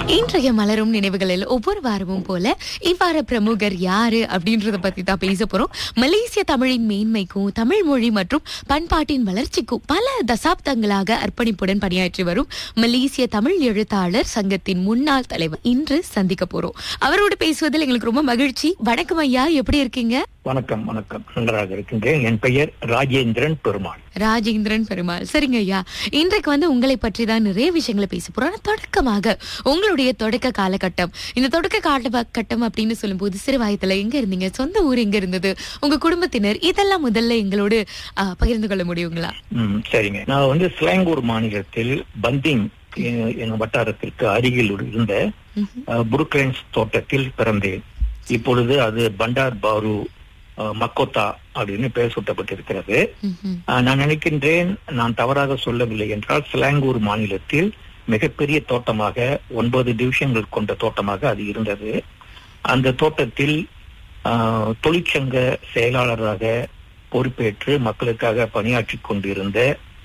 இன்றைய மலரும் நினைவுகளில் ஒவ்வொரு வாரமும் போல இவ்வாறு பிரமுகர் யாரு அப்படின்றத பத்தி தான் பேச போறோம் மலேசிய தமிழின் மேன்மைக்கும் தமிழ் மொழி மற்றும் பண்பாட்டின் வளர்ச்சிக்கும் பல தசாப்தங்களாக அர்ப்பணிப்புடன் பணியாற்றி வரும் மலேசிய தமிழ் எழுத்தாளர் சங்கத்தின் முன்னாள் தலைவர் இன்று சந்திக்க போறோம் அவரோடு பேசுவதில் எங்களுக்கு ரொம்ப மகிழ்ச்சி வணக்கம் ஐயா எப்படி இருக்கீங்க வணக்கம் வணக்கம் நன்றாக இருக்கின்றேன் என் பெயர் ராஜேந்திரன் பெருமாள் ராஜேந்திரன் பெருமாள் சரிங்க ஐயா இன்றைக்கு வந்து உங்களை பற்றி தான் நிறைய விஷயங்களை பேச போறோம் ஆனா தொடக்கமாக உங்களுடைய தொடக்க காலகட்டம் இந்த தொடக்க காலகட்டம் அப்படின்னு சொல்லும்போது சிறு வயதுல எங்க இருந்தீங்க சொந்த ஊர் எங்க இருந்தது உங்க குடும்பத்தினர் இதெல்லாம் முதல்ல எங்களோடு ஆ, பகிர்ந்து கொள்ள முடியுங்களா ம், சரிங்க நான் வந்து ஸ்லாங்கூர் மாநிலத்தில் பந்திங் எ- எனும் வட்டாரத்திற்கு அருகில் இருந்த ம்ஹும். அஹ், புருக்லைன்ஸ் தோட்டத்தில் பிறந்தேன் இப்பொழுது அது பண்டார் பாரு அஹ், மக்கோத்தா அப்படின்னு பெயர் சூட்டப்பட்டிருக்கிறது ம்ஹும். அஹ், நான் நினைக்கின்றேன் நான் தவறாக சொல்லவில்லை என்றால் ஸ்லாங்கூர் மாநிலத்தில் மிகப்பெரிய தோட்டமாக ஒன்பது டிவிஷன்கள் கொண்ட தோட்டமாக அது இருந்தது அந்த தோட்டத்தில் ஆஹ், தொழிற்சங்க செயலாளராக பொறுப்பேற்று மக்களுக்காக பணியாற்றி கொண்டிருந்த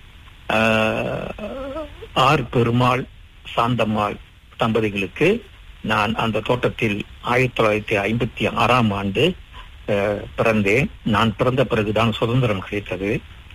ஆஹ், ஆர் பெருமாள் சாந்தம்மாள் தம்பதிகளுக்கு நான் அந்த தோட்டத்தில் ஆயிரத்தி தொள்ளாயிரத்தி ஐம்பத்தி ஆறாம் ஆண்டு ஆஹ், பிறந்தேன் நான் பிறந்த பிறகுதான் சுதந்திரம் கிடைத்தது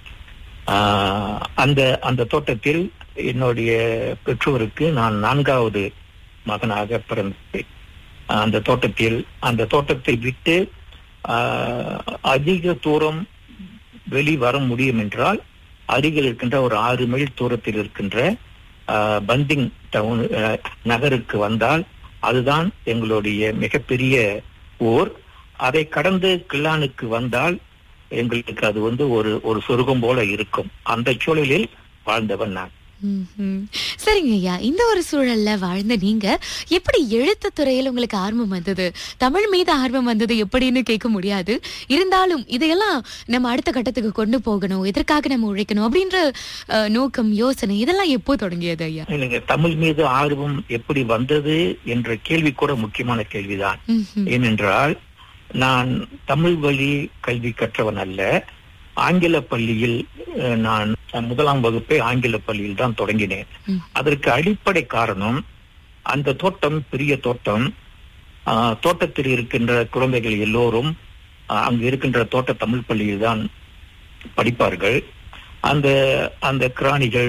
ஆஹ், அந்த அந்த தோட்டத்தில் என்னுடைய பெற்றோருக்கு நான் நான்காவது மகனாக பிறந்தேன் அந்த தோட்டத்தில் அந்த தோட்டத்தை விட்டு ஆஹ், அதிக தூரம் வெளி வர முடியும் என்றால் அருகில் இருக்கின்ற ஒரு ஆறு மைல் தூரத்தில் இருக்கின்ற ஆஹ், பந்திங் டவுன் ஆஹ், நகருக்கு வந்தால் அதுதான் எங்களுடைய மிகப்பெரிய ஊர் அதை கடந்து கிள்ளானுக்கு வந்தால் எங்களுக்கு அது வந்து ஒரு ஒரு சொர்க்கம் போல இருக்கும் அந்த சூழலில் வாழ்ந்தவன் நான் ம்ஹும். சரிங்க ஐயா இந்த ஒரு சூழல்ல வாழ்ந்த நீங்க எப்படி எழுத்து துறையில உங்களுக்கு ஆர்வம் வந்தது தமிழ் மீது ஆர்வம் வந்தது எப்படின்னு கேட்க முடியாது இருந்தாலும் இதையெல்லாம் நம்ம அடுத்த கட்டத்துக்கு கொண்டு போகணும் எதற்காக நம்ம உழைக்கணும் அப்படின்ற அஹ், நோக்கம் யோசனை இதெல்லாம் எப்போ தொடங்கியது ஐயா இல்லைங்க தமிழ் மீது ஆர்வம் எப்படி வந்தது என்ற கேள்வி கூட முக்கியமான கேள்விதான் ம்ஹும். ஏனென்றால் நான் தமிழ் வழி கல்வி கற்றவன் அல்ல ஆங்கில பள்ளியில் அஹ், நான் முதலாம் வகுப்பை ஆங்கில பள்ளியில் தான் தொடங்கினேன் ம். அதற்கு அடிப்படை காரணம் அந்த தோட்டம் பெரிய தோட்டம் ஆஹ், தோட்டத்தில் இருக்கின்ற குழந்தைகள் எல்லோரும் ஆஹ், அங்கு இருக்கின்ற தோட்ட தமிழ் பள்ளியில் தான் படிப்பார்கள் அந்த அந்த கிராணிகள்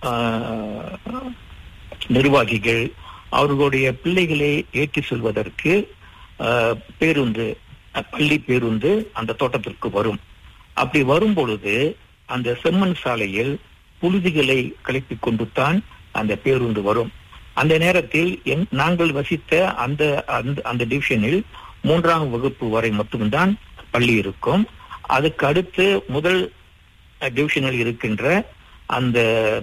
ஆஹ், நிர்வாகிகள் அவர்களுடைய பிள்ளைகளை ஏற்றி செல்வதற்கு ஆஹ், பேருந்து அஹ், பள்ளி பேருந்து அந்த தோட்டத்திற்கு வரும் அப்படி வரும் பொழுது அந்த செம்மண் சாலையில் புழுதிகளை கிளப்பிக் கொண்டு தான் அந்த பேருந்து வரும் அந்த நேரத்தில் எங்- நாங்கள் வசித்த அந்த அந்த அந்த டிவிஷனில் மூன்றாம் வகுப்பு வரை மட்டும்தான் பள்ளி இருக்கும் அதுக்கு அடுத்து முதல் அஹ், டிவிஷனில் இருக்கின்ற அந்த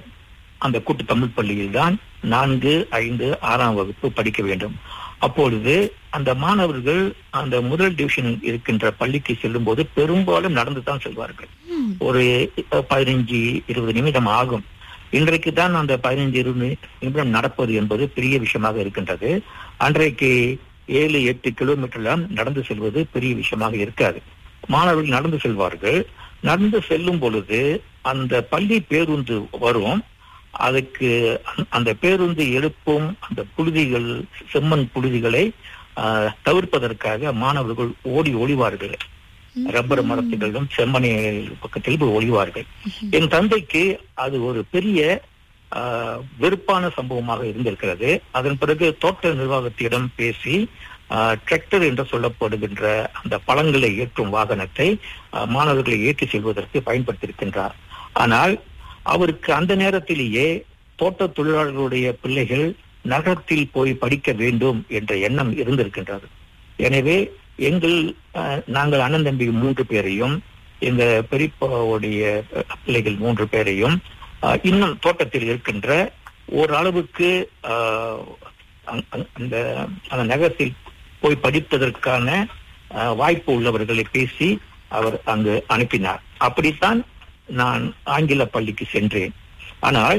அந்த கூட்டு தமிழ் பள்ளியில் தான் நான்கு ஐந்து ஆறாம் வகுப்பு படிக்க வேண்டும் அப்பொழுது அந்த மாணவர்கள் அந்த முதல் டிவிஷனில் இருக்கின்ற பள்ளிக்கு செல்லும் போது பெரும்பாலும் நடந்து தான் செல்வார்கள் ம். ஒரு அஹ், பதினைஞ்சு இருபது நிமிடம் ஆகும் இன்றைக்கு தான் அந்த பதினைஞ்சு இருபது நிமிடம் நடப்பது என்பது பெரிய விஷயமாக இருக்கின்றது அன்றைக்கு ஏழு எட்டு கிலோமீட்டர்லாம் நடந்து செல்வது பெரிய விஷயமாக இருக்காது மாணவர்கள் நடந்து செல்வார்கள் நடந்து செல்லும் பொழுது அந்த பள்ளி பேருந்து வரும் அதுக்கு அந்த- அந்த பேருந்து எழுப்பும் அந்த புழுதிகள் செம்மண் புழுதிகளை ஆஹ், தவிர்ப்பதற்காக மாணவர்கள் ஓடி ஒளிவார்கள் ரப்பர் மரத்துகளிலும் செம்மணி பக்கத்தில் போய் ஒளிவார்கள் என் தந்தைக்கு அது ஒரு பெரிய ஆஹ், வெறுப்பான சம்பவமாக இருந்திருக்கிறது அதன் பிறகு தோட்ட நிர்வாகத்திடம் பேசி டிராக்டர் என்று சொல்லப்படுகின்ற அந்த பழங்களை ஏற்றும் வாகனத்தை ஆஹ், மாணவர்களை ஏற்றி செல்வதற்கு பயன்படுத்தியிருக்கின்றார் ஆனால் அவருக்கு அந்த நேரத்திலேயே தோட்ட தொழிலாளர்களுடைய பிள்ளைகள் நகரத்தில் போய் படிக்க வேண்டும் என்ற எண்ணம் இருந்திருக்கின்றது எனவே எங்கள் அஹ், நாங்கள் அண்ணன் தம்பி மூன்று பேரையும் எங்க பெரியப்பாவுடைய அஹ், பிள்ளைகள் மூன்று பேரையும் அஹ், இன்னும் தோட்டத்தில் இருக்கின்ற ஓரளவுக்கு அஹ், அங்- அங்- அந்த அந்த நகரத்தில் போய் படிப்பதற்கான அஹ், வாய்ப்பு உள்ளவர்களை பேசி அவர் அங்கு அனுப்பினார் அப்படித்தான் நான் ஆங்கில பள்ளிக்கு சென்றேன் ஆனால்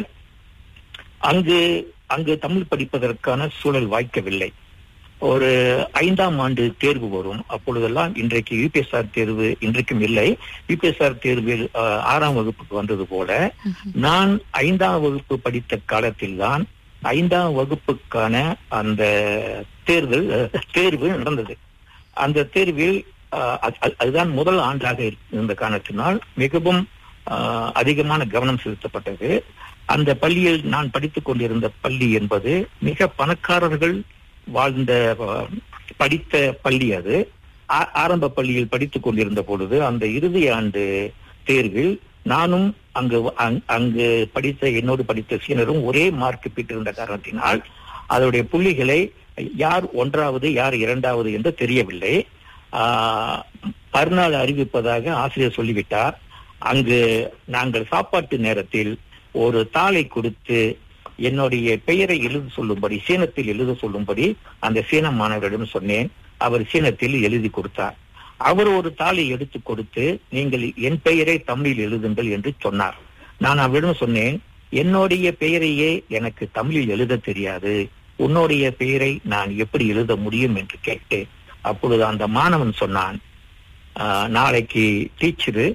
அங்கு அங்கு தமிழ் படிப்பதற்கான சூழல் வாய்க்கவில்லை ஒரு ஐந்தாம் ஆண்டு தேர்வு வரும் அப்பொழுதெல்லாம் இன்றைக்கு யூபிஎஸ்ஆர் தேர்வு இன்றைக்கும் இல்லை யூபிஎஸ்ஆர் தேர்வில் அஹ், ஆறாம் வகுப்புக்கு வந்தது போல நான் ஐந்தாம் வகுப்பு படித்த காலத்தில் தான் ஐந்தாம் வகுப்புக்கான அந்த தேர்தல் தேர்வு நடந்தது அந்த தேர்வில் அஹ், அது- அது- அதுதான் முதல் ஆண்டாக இருந்த காரணத்தினால் மிகவும் அஹ், அதிகமான கவனம் செலுத்தப்பட்டது அந்த பள்ளியில் நான் படித்துக் கொண்டிருந்த பள்ளி என்பது மிக பணக்காரர்கள் வாழ்ந்த அஹ், படித்த பள்ளி அது ஆ- ஆரம்ப பள்ளியில் படித்துக் கொண்டிருந்த பொழுது அந்த இறுதி ஆண்டு தேர்வில் நானும் அங்கு அங்- அங்கு படித்த என்னோடு படித்த சீனரும் ஒரே மார்க் பெற்றிருந்த காரணத்தினால் அதனுடைய புள்ளிகளை யார் ஒன்றாவது யார் இரண்டாவது என்று தெரியவில்லை ஆஹ், மறுநாள் அறிவிப்பதாக ஆசிரியர் சொல்லிவிட்டார் அங்கு நாங்கள் சாப்பாட்டு நேரத்தில் ஒரு தாளை கொடுத்து என்னுடைய பெயரை எழுத சொல்லும்படி சீனத்தில் எழுத சொல்லும்படி அந்த சீன மாணவரிடம் சொன்னேன் அவர் சீனத்தில் எழுதி கொடுத்தார் அவர் ஒரு தாளை எடுத்து கொடுத்து நீங்கள் என் பெயரை தமிழில் எழுதுங்கள் என்று சொன்னார் நான் அவரிடம் சொன்னேன் என்னுடைய பெயரையே எனக்கு தமிழில் எழுத தெரியாது உன்னுடைய பெயரை நான் எப்படி எழுத முடியும் என்று கேட்டேன் அப்பொழுது அந்த மாணவன் சொன்னான் "ஆஹ், நாளைக்கு டீச்சரு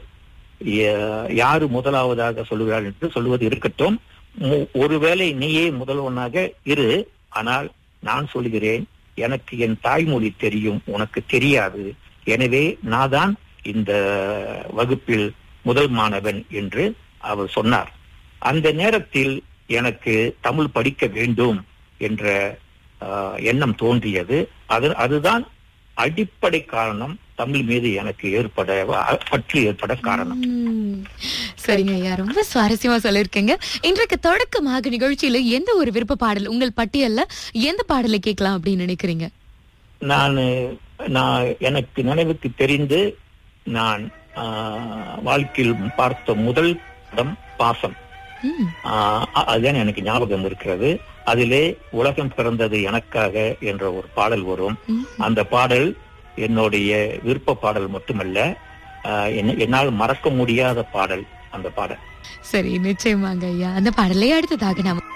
யாரு முதலாவதாக சொல்லுகிறார் என்று சொல்லுவது இருக்கட்டும் மு- ஒருவேளை நீயே முதல்வனாக இரு ஆனால் நான் சொல்கிறேன் எனக்கு என் தாய்மொழி தெரியும் உனக்கு தெரியாது எனவே நான் தான் இந்த வகுப்பில் முதல் மாணவன் என்று அவர் சொன்னார் அந்த நேரத்தில் எனக்கு தமிழ் படிக்க வேண்டும் என்ற ஆஹ், எண்ணம் தோன்றியது அது அதுதான் அடிப்படை காரணம் தமிழ் மீது எனக்கு ஏற்பட பற்று ஏற்பட காரணம் ம். சரிங்க ஐயா ரொம்ப சுவாரஸ்யமா சொல்லிருக்கீங்க இன்றைக்கு தொடக்கமாக நிகழ்ச்சியில எந்த ஒரு விருப்ப பாடல் உங்கள் பட்டியல்ல எந்த பாடலை கேட்கலாம் அப்படின்னு நினைக்கிறீங்க நான் நான் எனக்கு நினைவுக்கு தெரிந்து நான் ஆஹ், வாழ்க்கையில் பார்த்த முதல் படம் பாசம் ம். ஆஹ், அ- அதுதான் எனக்கு ஞாபகம் இருக்கிறது அதிலே உலகம் பிறந்தது எனக்காக என்ற ஒரு பாடல் வரும் ம். அந்த பாடல் என்னுடைய விருப்ப பாடல் மட்டுமல்ல ஆஹ், என்ன- என்னால் மறக்க முடியாத பாடல் அந்த பாடல் சரி நிச்சயமாங்க ஐயா அந்த பாடலை அடுத்ததாக நாம